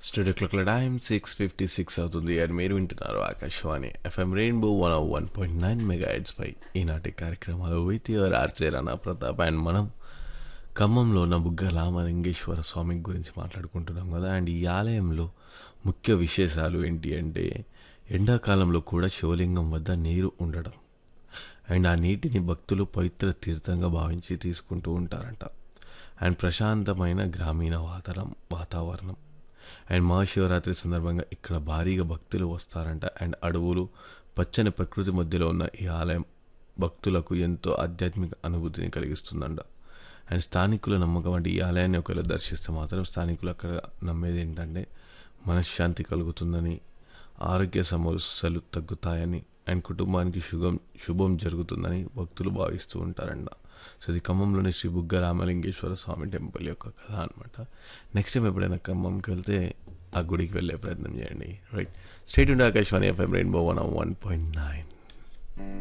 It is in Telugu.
స్టూడియో క్లాక్ల టైం సిక్స్ ఫిఫ్టీ సిక్స్ అవుతుంది అండ్ మీరు వింటున్నారు Akashvani FM rainbow one one point nine megahertz పై ఈనాటి కార్యక్రమాలు with your RJ Rana Pratap and మనం ఖమ్మంలో ఉన్న బుగ్గ రామలింగేశ్వర స్వామి గురించి మాట్లాడుకుంటున్నాం కదా అండ్ ఈ ఆలయంలో ముఖ్య విశేషాలు ఏంటి అంటే ఎండాకాలంలో కూడా శివలింగం వద్ద నీరు ఉండడం అండ్ ఆ నీటిని భక్తులు పవిత్ర తీర్థంగా భావించి తీసుకుంటూ ఉంటారంట అండ్ ప్రశాంతమైన గ్రామీణ వాతావరణం వాతావరణం అండ్ మహాశివరాత్రి సందర్భంగా ఇక్కడ భారీగా భక్తులు వస్తారంట అండ్ అడవులు పచ్చని ప్రకృతి మధ్యలో ఉన్న ఈ ఆలయం భక్తులకు ఎంతో ఆధ్యాత్మిక అనుభూతిని కలిగిస్తుందంట అండ్ స్థానికుల నమ్మకం అంటే ఈ ఆలయాన్ని ఒకవేళ దర్శిస్తే మాత్రం స్థానికులు అక్కడ నమ్మేది ఏంటంటే మనశ్శాంతి కలుగుతుందని ఆరోగ్య సమస్యలు తగ్గుతాయని అండ్ కుటుంబానికి శుభం శుభం జరుగుతుందని భక్తులు భావిస్తూ ఉంటారంట సో ఇది ఖమ్మంలోని శ్రీ బుగ్గ రామలింగేశ్వర స్వామి టెంపుల్ యొక్క కథ అనమాట నెక్స్ట్ టైం ఎప్పుడైనా ఖమ్మంకి వెళ్తే ఆ గుడికి వెళ్ళే ప్రయత్నం చేయండి రైట్ స్టేట్ ఉండే Akashvani FM rainbow one one point nine